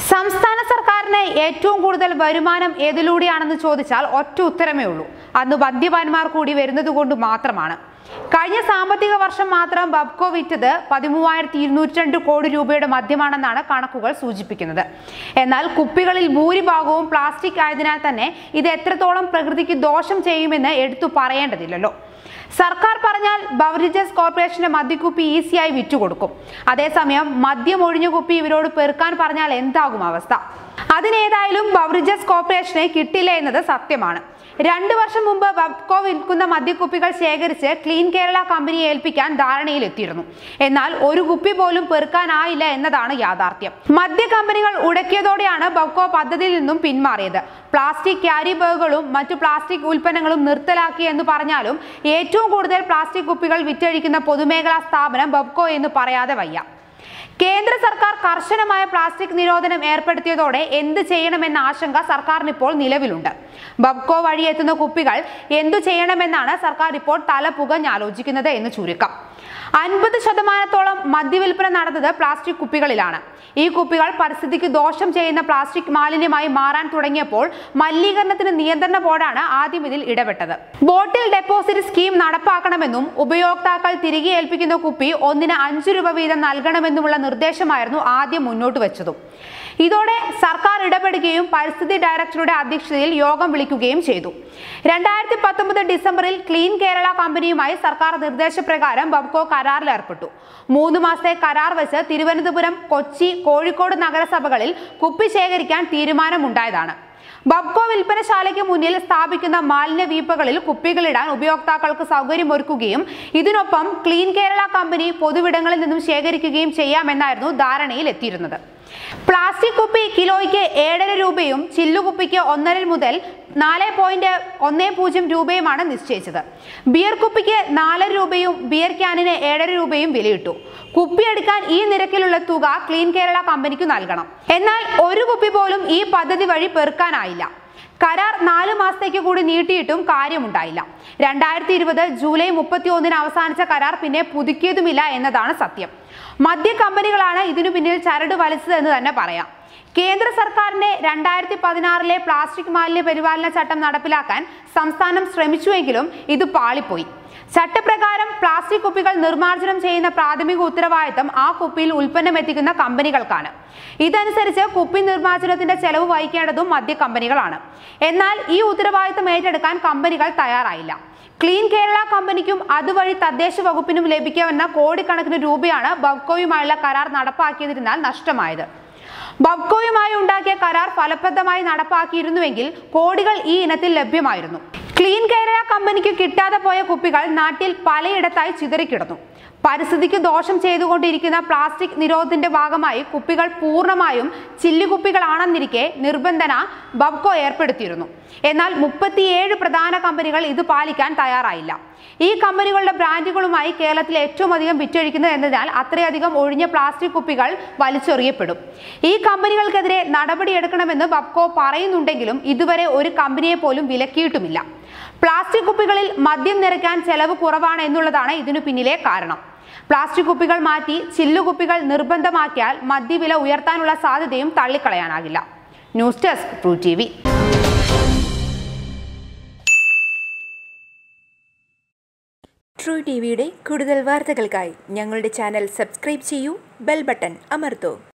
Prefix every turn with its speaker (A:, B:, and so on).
A: സംസ്ഥാന സർക്കാരിന് ഏറ്റവും കൂടുതൽ വരുമാനം ഏതിലൂടെയാണെന്ന് ചോദിച്ചാൽ ഒറ്റ ഉത്തരമേ ഉള്ളൂ അന്ന് മദ്യപാന്മാർ കൂടി വരുന്നത് കൊണ്ട് മാത്രമാണ് കഴിഞ്ഞ സാമ്പത്തിക വർഷം മാത്രം ബബ്കോ വിറ്റത് പതിമൂവായിരത്തി ഇരുന്നൂറ്റി രണ്ട് കോടി രൂപയുടെ മദ്യമാണെന്നാണ് കണക്കുകൾ സൂചിപ്പിക്കുന്നത് എന്നാൽ കുപ്പികളിൽ ഭൂരിഭാഗവും പ്ലാസ്റ്റിക് ആയതിനാൽ തന്നെ ഇത് എത്രത്തോളം പ്രകൃതിക്ക് ദോഷം ചെയ്യുമെന്ന് എടുത്തു പറയേണ്ടതില്ലല്ലോ സർക്കാർ പറഞ്ഞാൽ ബവറേജസ് കോർപ്പറേഷന് മദ്യക്കുപ്പി ഈസിയായി വിറ്റുകൊടുക്കും അതേസമയം മദ്യം ഒഴിഞ്ഞ കുപ്പി ഇവരോട് പെറുക്കാൻ പറഞ്ഞാൽ എന്താകും അവസ്ഥ അതിനേതായാലും ബവറേജസ് കോർപ്പറേഷനെ കിട്ടില്ല എന്നത് സത്യമാണ് രണ്ടു വർഷം മുമ്പ് ബബ്കോ വിൽക്കുന്ന മദ്യക്കുപ്പികൾ ശേഖരിച്ച് ക്ലീൻ കേരള കമ്പനിയെ ഏൽപ്പിക്കാൻ ധാരണയിലെത്തിയിരുന്നു എന്നാൽ ഒരു കുപ്പി പോലും പെറുക്കാനായില്ല എന്നതാണ് യാഥാർത്ഥ്യം മദ്യ കമ്പനികൾ ഉടക്കിയതോടെയാണ് ബബ്കോ പദ്ധതിയിൽ നിന്നും പിന്മാറിയത് പ്ലാസ്റ്റിക് ക്യാരി ബാഗുകളും മറ്റു പ്ലാസ്റ്റിക് ഉൽപ്പന്നങ്ങളും നിർത്തലാക്കി എന്ന് പറഞ്ഞാലും ഏറ്റവും കൂടുതൽ പ്ലാസ്റ്റിക് കുപ്പികൾ വിറ്റഴിക്കുന്ന പൊതുമേഖലാ സ്ഥാപനം ബബ്കോ എന്ന് പറയാതെ വയ്യ കേന്ദ്ര സർക്കാർ കർശനമായ പ്ലാസ്റ്റിക് നിരോധനം ഏർപ്പെടുത്തിയതോടെ എന്ത് ചെയ്യണമെന്ന ആശങ്ക സർക്കാരിന് ഇപ്പോൾ നിലവിലുണ്ട് ബബ്കോ വഴി എത്തുന്ന കുപ്പികൾ എന്തു ചെയ്യണമെന്നാണ് സർക്കാർ ഇപ്പോൾ തല പുകഞ്ഞാലോചിക്കുന്നത് എന്ന് ചുരുക്കം അൻപത് ശതമാനത്തോളം മദ്യവിൽപ്പന നടന്നത് പ്ലാസ്റ്റിക് കുപ്പികളിലാണ് ഈ കുപ്പികൾ പരിസ്ഥിതിക്ക് ദോഷം ചെയ്യുന്ന പ്ലാസ്റ്റിക് മാലിന്യമായി മാറാൻ തുടങ്ങിയപ്പോൾ മലിനീകരണത്തിന് നിയന്ത്രണ ബോർഡാണ് ആദ്യം ഇതിൽ ഇടപെട്ടത് ബോട്ടിൽ ഡെപ്പോസിറ്റ് സ്കീം നടപ്പാക്കണമെന്നും ഉപയോക്താക്കൾ തിരികെ ഏൽപ്പിക്കുന്ന കുപ്പി ഒന്നിന് അഞ്ചു രൂപ വീതം നൽകണമെന്നുമുള്ള നിർദ്ദേശമായിരുന്നു ആദ്യം മുന്നോട്ട് വെച്ചതും ഇതോടെ സർക്കാർ ഇടപെടുകയും പരിസ്ഥിതി ഡയറക്ടറുടെ അധ്യക്ഷതയിൽ യോഗം വിളിക്കുകയും ചെയ്തു രണ്ടായിരത്തി പത്തൊമ്പത് ഡിസംബറിൽ ക്ലീൻ കേരള കമ്പനിയുമായി സർക്കാർ നിർദ്ദേശപ്രകാരം ബബ്കോ കരാറിൽ ഏർപ്പെട്ടു മൂന്ന് മാസത്തെ കരാർ വെച്ച് തിരുവനന്തപുരം കൊച്ചി കോഴിക്കോട് നഗരസഭകളിൽ കുപ്പി ശേഖരിക്കാൻ തീരുമാനമുണ്ടായതാണ് ബബ്കോ വിൽപ്പനശാലയ്ക്ക് മുന്നിൽ സ്ഥാപിക്കുന്ന മാലിന്യ വീപ്പകളിൽ കുപ്പികളിടാൻ ഉപയോക്താക്കൾക്ക് സൗകര്യമൊരുക്കുകയും ഇതിനൊപ്പം ക്ലീൻ കേരള കമ്പനി പൊതുവിടങ്ങളിൽ നിന്നും ശേഖരിക്കുകയും ചെയ്യാമെന്നായിരുന്നു ധാരണയിൽ എത്തിയിരുന്നത് പ്ലാസ്റ്റിക് കുപ്പി കിലോയ്ക്ക് ഏഴര രൂപയും ചില്ലുകുപ്പിക്ക് ഒന്നര മുതൽ നാല് പോയിന്റ് ഒന്ന് പൂജ്യം രൂപയുമാണ് നിശ്ചയിച്ചത് ബിയർ കുപ്പിക്ക് നാലര രൂപയും ബിയർ ക്യാനിന് ഏഴര രൂപയും വിലയിട്ടു കുപ്പി എടുക്കാൻ ഈ നിരക്കിലുള്ള തുക ക്ലീൻ കേരള കമ്പനിക്ക് നൽകണം എന്നാൽ ഒരു കുപ്പി പോലും ഈ പദ്ധതി വഴി പെറുക്കാനായില്ല കരാർ നാല് മാസത്തേക്ക് കൂടി നീട്ടിയിട്ടും കാര്യമുണ്ടായില്ല രണ്ടായിരത്തി ഇരുപത് ജൂലൈ മുപ്പത്തി ഒന്നിന് അവസാനിച്ച കരാർ പിന്നെ പുതുക്കിയതുമില്ല എന്നതാണ് സത്യം മദ്യ കമ്പനികളാണ് ഇതിനു പിന്നിൽ ചരട് വലിച്ചത് എന്ന് തന്നെ പറയാം കേന്ദ്ര സർക്കാരിന്റെ രണ്ടായിരത്തി പതിനാറിലെ പ്ലാസ്റ്റിക് മാലിന്യ പരിപാലന ചട്ടം നടപ്പിലാക്കാൻ സംസ്ഥാനം ശ്രമിച്ചുവെങ്കിലും ഇത് പാളിപ്പോയി ചട്ടപ്രകാരം പ്ലാസ്റ്റിക് കുപ്പികൾ നിർമ്മാർജ്ജനം ചെയ്യുന്ന പ്രാഥമിക ഉത്തരവാദിത്തം ആ കുപ്പിയിൽ ഉൽപ്പന്നം എത്തിക്കുന്ന കമ്പനികൾക്കാണ് ഇതനുസരിച്ച് കുപ്പി നിർമ്മാർജ്ജനത്തിന്റെ ചെലവ് വഹിക്കേണ്ടതും മദ്യ കമ്പനികളാണ് എന്നാൽ ഈ ഉത്തരവാദിത്തം ഏറ്റെടുക്കാൻ കമ്പനികൾ തയ്യാറായില്ല ക്ലീൻ കേരള കമ്പനിക്കും അതുവഴി തദ്ദേശ വകുപ്പിനും ലഭിക്കാവുന്ന കോടിക്കണക്കിന് രൂപയാണ് ബബ്കോയുമായുള്ള കരാർ നടപ്പാക്കിയതിനാൽ നഷ്ടമായത് ബബ്കോയുമായി ഉണ്ടാക്കിയ കരാർ ഫലപ്രദമായി നടപ്പാക്കിയിരുന്നുവെങ്കിൽ കോടികൾ ഈ ഇനത്തിൽ ലഭ്യമായിരുന്നു ക്ലീൻ കേരള കമ്പനിക്ക് കിട്ടാതെ പോയ കുപ്പികൾ നാട്ടിൽ പലയിടത്തായി ചിതറിക്കിടന്നു പരിസ്ഥിതിക്ക് ദോഷം ചെയ്തുകൊണ്ടിരിക്കുന്ന പ്ലാസ്റ്റിക് നിരോധത്തിന്റെ ഭാഗമായി കുപ്പികൾ പൂർണ്ണമായും ചില്ലുകുപ്പികളാണെന്നിരിക്കെ നിർബന്ധന ബബ്കോ ഏർപ്പെടുത്തിയിരുന്നു എന്നാൽ മുപ്പത്തിയേഴ് പ്രധാന കമ്പനികൾ ഇത് പാലിക്കാൻ തയ്യാറായില്ല ഈ കമ്പനികളുടെ ബ്രാൻഡുകളുമായി കേരളത്തിൽ ഏറ്റവും അധികം വിറ്റഴിക്കുന്നത് എന്നതിനാൽ അത്രയധികം ഒഴിഞ്ഞ പ്ലാസ്റ്റിക് കുപ്പികൾ വലിച്ചെറിയപ്പെടും ഈ കമ്പനികൾക്കെതിരെ നടപടിയെടുക്കണമെന്ന് ബബ്കോ പറയുന്നുണ്ടെങ്കിലും ഇതുവരെ ഒരു കമ്പനിയെ പോലും വിലക്കിയിട്ടുമില്ല പ്ലാസ്റ്റിക് കുപ്പികളിൽ മദ്യം നിറയ്ക്കാൻ ചെലവ് കുറവാണ് എന്നുള്ളതാണ് ഇതിനു പിന്നിലെ കാരണം പ്ലാസ്റ്റിക് കുപ്പികൾ മാറ്റി ചില്ലുകുപ്പികൾ നിർബന്ധമാക്കിയാൽ മദ്യവില ഉയർത്താനുള്ള സാധ്യതയും തള്ളിക്കളയാനാകില്ല news desk True T V
B: True T വിയുടെ കൂടുതൽ വാർത്തകൾക്കായി ഞങ്ങളുടെ ചാനൽ സബ്സ്ക്രൈബ് ചെയ്യൂ ബെൽ ബട്ടൺ അമർത്തൂ